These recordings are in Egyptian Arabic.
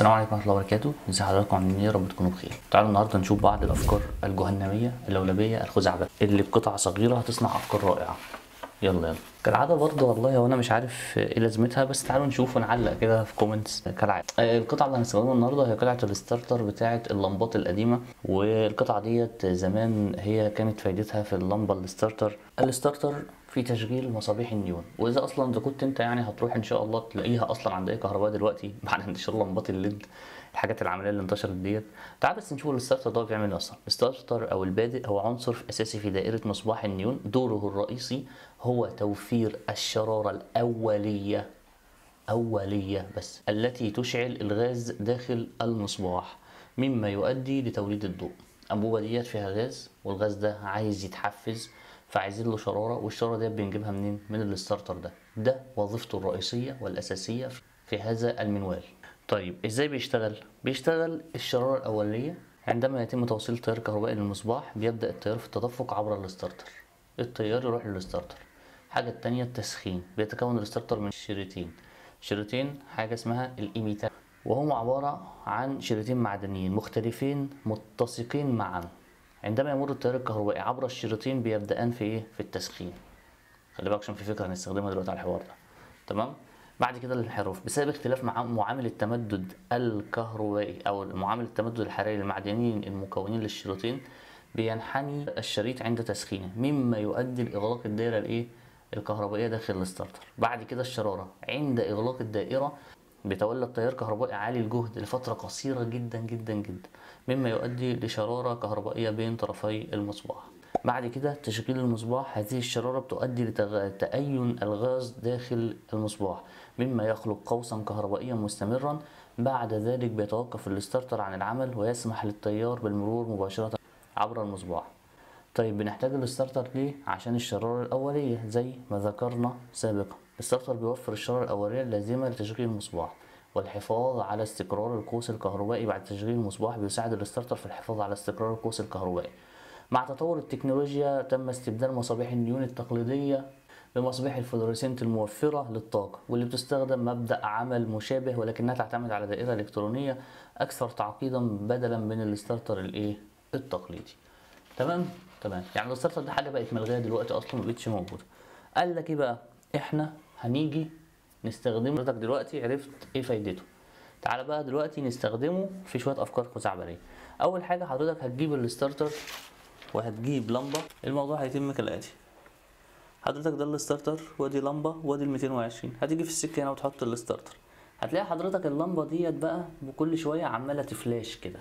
السلام عليكم ورحمه الله وبركاته ازي حضراتكم عاملين ايه يا رب تكونوا بخير تعالوا النهارده نشوف بعض الافكار الجهنميه اللولبيه الخزعبليه اللي بقطع صغيره هتصنع افكار رائعه يلا يلا كالعاده برضه والله وانا مش عارف ايه لازمتها بس تعالوا نشوف ونعلق كده في كومنتس كالعاده آه، القطعه اللي هنستخدمها النهارده هي قطعه الستارتر بتاعه اللمبات القديمه والقطعه ديت زمان هي كانت فايدتها في اللمبه الستارتر الستارتر في تشغيل مصابيح النيون واذا اصلا اذا كنت انت يعني هتروح ان شاء الله تلاقيها اصلا عند اي كهربائي دلوقتي بعد انتشار لمبات الليد الحاجات العمليه اللي انتشرت ديت تعال بس نشوف الستارتر ده بيعمل ايه اصلا الستارتر او البادئ هو عنصر اساسي في دائره مصباح النيون دوره الرئيسي هو توفير الشراره الاوليه أولية بس التي تشعل الغاز داخل المصباح مما يؤدي لتوليد الضوء أنبوبة ديت فيها غاز والغاز ده عايز يتحفز فعايزين له شرارة والشرارة ديت بنجيبها منين؟ من الستارتر ده ده وظيفته الرئيسية والأساسية في هذا المنوال طيب ازاي بيشتغل؟ بيشتغل الشرارة الأولية عندما يتم توصيل تيار كهربائي للمصباح بيبدأ التيار في التدفق عبر الستارتر التيار يروح للستارتر الحاجة التانية التسخين بيتكون الستارتر من شريطين شريطين حاجة اسمها الإيميتات وهم عبارة عن شريطين معدنيين مختلفين متسقين معا عندما يمر التيار الكهربائي عبر الشريطين بيبدأان في ايه؟ في التسخين خلي بالك عشان في فكرة هنستخدمها دلوقتي على الحوار ده تمام بعد كده الانحراف بسبب اختلاف مع معامل التمدد الكهربائي او معامل التمدد الحراري للمعدنيين المكونين للشريطين بينحني الشريط عند تسخينه مما يؤدي لاغلاق الدائره الايه الكهربائيه داخل الستارتر بعد كده الشراره عند اغلاق الدائره بيتولد تيار كهربائي عالي الجهد لفتره قصيره جدا جدا جدا مما يؤدي لشراره كهربائيه بين طرفي المصباح بعد كده تشغيل المصباح هذه الشرارة بتؤدي لتأين الغاز داخل المصباح مما يخلق قوسا كهربائيا مستمرا بعد ذلك بيتوقف الستارتر عن العمل ويسمح للتيار بالمرور مباشرة عبر المصباح طيب بنحتاج الستارتر ليه؟ عشان الشرارة الأولية زي ما ذكرنا سابقا الستارتر بيوفر الشرارة الأولية اللازمة لتشغيل المصباح والحفاظ على استقرار القوس الكهربائي بعد تشغيل المصباح بيساعد الستارتر في الحفاظ على استقرار القوس الكهربائي مع تطور التكنولوجيا تم استبدال مصابيح النيون التقليدية بمصابيح الفلوريسنت الموفرة للطاقة واللي بتستخدم مبدأ عمل مشابه ولكنها تعتمد على دائرة إلكترونية أكثر تعقيدا بدلا من الستارتر الإيه التقليدي تمام تمام يعني الستارتر ده حاجة بقت ملغية دلوقتي أصلا مبقتش موجودة قال لك إيه بقى إحنا هنيجي نستخدمه حضرتك دلوقتي عرفت إيه فايدته تعالى بقى دلوقتي نستخدمه في شوية أفكار خزعبلية أول حاجة حضرتك هتجيب الستارتر وهتجيب لمبه الموضوع هيتم كالاتي حضرتك ده الستارتر وادي لمبه وادي ال 220 هتيجي في السكه هنا وتحط الستارتر هتلاقي حضرتك اللمبه ديت بقى بكل شويه عماله تفلاش كده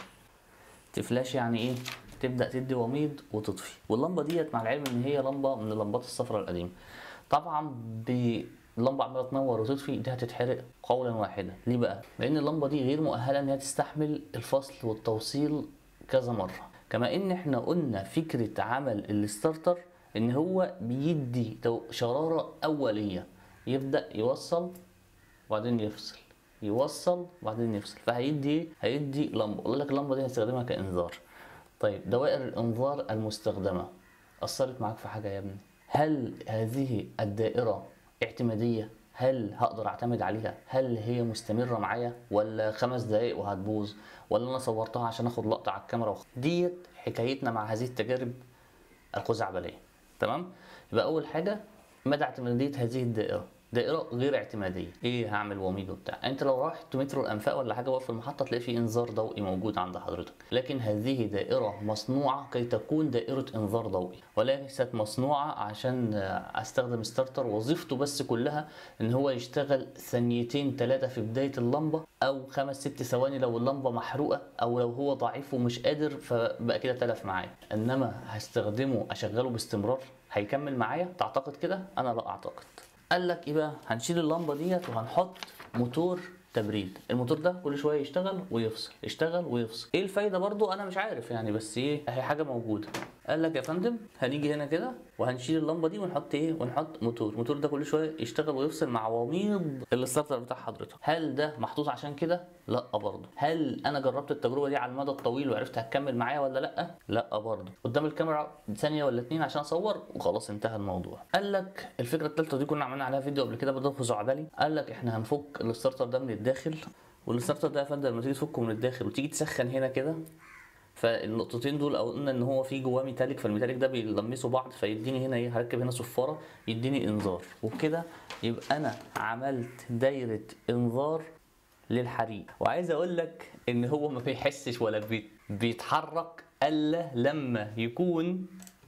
تفلاش يعني ايه تبدا تدي وميض وتطفي واللمبه ديت مع العلم ان هي لمبه من اللمبات الصفراء القديمه طبعا ب اللمبه عماله تنور وتطفي دي هتتحرق قولا واحدا ليه بقى لان اللمبه دي غير مؤهله ان هي تستحمل الفصل والتوصيل كذا مره كما ان احنا قلنا فكرة عمل الستارتر ان هو بيدي شرارة اولية يبدأ يوصل وبعدين يفصل يوصل وبعدين يفصل فهيدي ايه؟ هيدي لمبة اقول لك اللمبة دي هستخدمها كانذار طيب دوائر الانذار المستخدمة اثرت معاك في حاجة يا ابني هل هذه الدائرة اعتمادية هل هقدر اعتمد عليها هل هي مستمره معايا ولا خمس دقايق وهتبوظ ولا انا صورتها عشان اخد لقطه على الكاميرا وخ... ديت حكايتنا مع هذه التجارب الخزعبليه تمام يبقى اول حاجه مدى اعتماديه هذه الدائره دائرة غير اعتمادية، ايه هعمل وميض وبتاع، انت لو رحت مترو الانفاق ولا حاجة واقف في المحطة تلاقي في انذار ضوئي موجود عند حضرتك، لكن هذه دائرة مصنوعة كي تكون دائرة انذار ضوئي، وليست مصنوعة عشان استخدم ستارتر وظيفته بس كلها ان هو يشتغل ثانيتين ثلاثة في بداية اللمبة او خمس ست ثواني لو اللمبة محروقة او لو هو ضعيف ومش قادر فبقى كده تلف معايا، انما هستخدمه اشغله باستمرار هيكمل معايا؟ تعتقد كده؟ انا لا اعتقد. قال لك ايه بقى هنشيل اللمبه ديت وهنحط موتور تبريد الموتور ده كل شويه يشتغل ويفصل يشتغل ويفصل ايه الفايده برضو انا مش عارف يعني بس ايه اهي حاجه موجوده قال لك يا فندم هنيجي هنا كده وهنشيل اللمبه دي ونحط ايه ونحط موتور الموتور ده كل شويه يشتغل ويفصل مع وميض الستارتر بتاع حضرتك هل ده محطوط عشان كده لا برضه هل انا جربت التجربه دي على المدى الطويل وعرفت هتكمل معايا ولا لا لا برضه قدام الكاميرا ثانيه ولا اتنين عشان اصور وخلاص انتهى الموضوع قال لك الفكره الثالثه دي كنا عملنا عليها فيديو قبل كده بدل خزعبلي قال لك احنا هنفك الستارتر ده من الداخل والستارتر ده يا فندم لما تيجي تفكه من الداخل وتيجي تسخن هنا كده فالنقطتين دول او قلنا ان هو في جواه ميتاليك فالميتاليك ده بيلمسوا بعض فيديني هنا ايه هركب هنا صفاره يديني انذار وبكده يبقى انا عملت دايره انذار للحريق وعايز اقول لك ان هو ما بيحسش ولا بيت بيتحرك الا لما يكون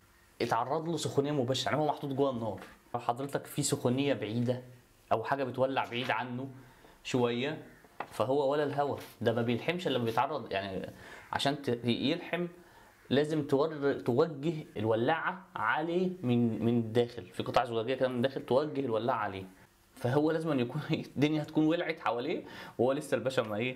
اتعرض له سخونيه مباشره يعني هو محطوط جوه النار حضرتك في سخونيه بعيده او حاجه بتولع بعيد عنه شويه فهو ولا الهوا ده ما بيلحمش الا لما بيتعرض يعني عشان ت- يلحم لازم تور... توجه الولاعه عليه من من الداخل في قطع زجاجيه كده من الداخل توجه الولاعه عليه فهو لازم أن يكون الدنيا هتكون ولعت حواليه وهو لسه الباشا ما ايه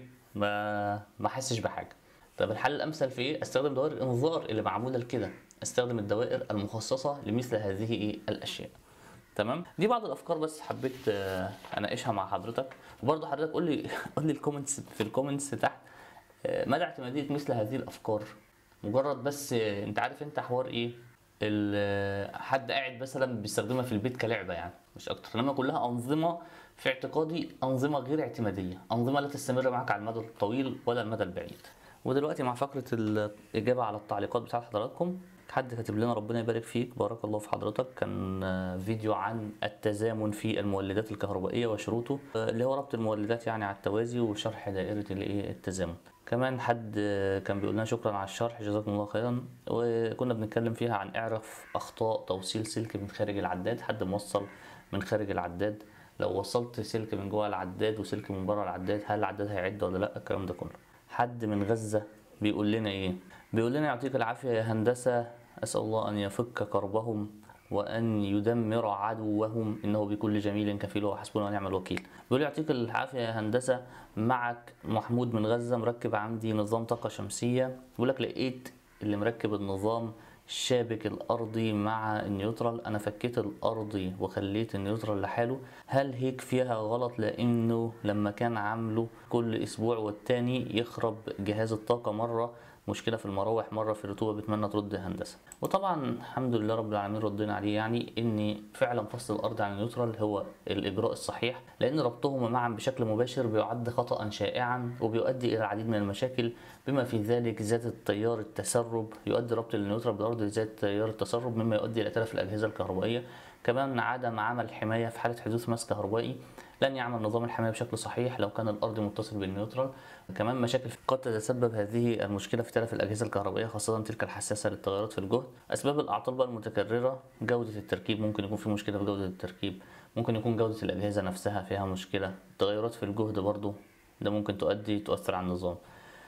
ما ما حسش بحاجه طب الحل الامثل في ايه استخدم دوائر الانذار اللي معموله لكده استخدم الدوائر المخصصه لمثل هذه ايه الاشياء تمام دي بعض الافكار بس حبيت آه، اناقشها مع حضرتك وبرضه حضرتك قول لي قول لي الكومنتس في الكومنتس تحت آه، مدى اعتماديه مثل هذه الافكار مجرد بس آه، انت عارف انت حوار ايه ال- آه، حد قاعد مثلا بيستخدمها في البيت كلعبه يعني مش اكتر انما كلها انظمه في اعتقادي انظمه غير اعتماديه انظمه لا تستمر معك على المدى الطويل ولا المدى البعيد ودلوقتي مع فقره الاجابه على التعليقات بتاعت حضراتكم حد كاتب لنا ربنا يبارك فيك بارك الله في حضرتك كان آه، فيديو عن التزامن في المولدات الكهربائيه وشروطه آه، اللي هو ربط المولدات يعني على التوازي وشرح دائره الايه التزامن كمان حد آه، كان بيقول لنا شكرا على الشرح جزاكم الله خيرا وكنا بنتكلم فيها عن اعرف اخطاء توصيل سلك من خارج العداد حد موصل من خارج العداد لو وصلت سلك من جوه العداد وسلك من بره العداد هل العداد هيعد ولا لا الكلام ده كله حد من غزة بيقول لنا ايه بيقول لنا يعطيك العافية يا هندسة أسأل الله أن يفك كربهم وأن يدمر عدوهم إنه بكل جميل كفيل وحسبنا ونعم الوكيل بيقول يعطيك العافية يا هندسة معك محمود من غزة مركب عندي نظام طاقة شمسية بيقول لك لقيت اللي مركب النظام الشابك الارضي مع النيوترال انا فكيت الارضي وخليت النيوترال لحاله هل هيك فيها غلط لانه لما كان عامله كل اسبوع والتاني يخرب جهاز الطاقه مره مشكله في المراوح مره في الرطوبه بتمنى ترد هندسه وطبعا الحمد لله رب العالمين ردينا عليه يعني ان فعلا فصل الارض عن النيوترال هو الاجراء الصحيح لان ربطهما معا بشكل مباشر بيعد خطا شائعا وبيؤدي الى العديد من المشاكل بما في ذلك زياده تيار التسرب يؤدي ربط النيوترال بالارض لزياده تيار التسرب مما يؤدي الى تلف الاجهزه الكهربائيه كمان عدم عمل حمايه في حاله حدوث مس كهربائي لن يعمل نظام الحمايه بشكل صحيح لو كان الارض متصل بالنيوترال كمان مشاكل قد تتسبب هذه المشكله في تلف الاجهزه الكهربائيه خاصه تلك الحساسه للتغيرات في الجهد اسباب الاعطال بقى المتكرره جوده التركيب ممكن يكون في مشكله في جوده التركيب ممكن يكون جوده الاجهزه نفسها فيها مشكله تغيرات في الجهد برضو ده ممكن تؤدي تؤثر على النظام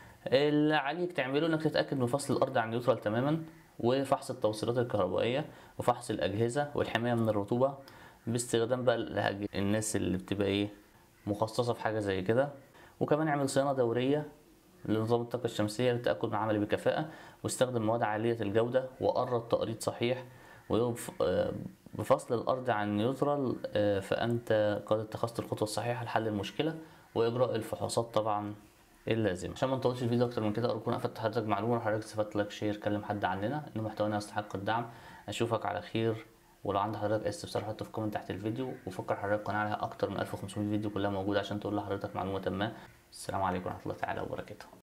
اللي عليك تعمله انك تتاكد من فصل الارض عن النيوترال تماما وفحص التوصيلات الكهربائيه وفحص الاجهزه والحمايه من الرطوبه باستخدام بقى الهج- الناس اللي بتبقى ايه مخصصه في حاجه زي كده وكمان اعمل صيانه دوريه لنظام الطاقه الشمسيه للتاكد من عمله بكفاءه واستخدم مواد عاليه الجوده وقرب تقريط صحيح ويوف- آه، بفصل الارض عن النيوترال آه، فانت قد اتخذت الخطوه الصحيحه لحل المشكله واجراء الفحوصات طبعا اللازمه عشان ما نطولش الفيديو اكتر من كده ارجو افدت حضرتك معلومه لو حضرتك استفدت لايك شير كلم حد عننا ان محتوانا يستحق الدعم اشوفك على خير ولو عندك حضرتك اي استفسار حطه في كومنت تحت الفيديو وفكر حضرتك القناه عليها اكتر من 1500 فيديو كلها موجوده عشان تقول لحضرتك معلومه ما السلام عليكم ورحمه الله تعالى وبركاته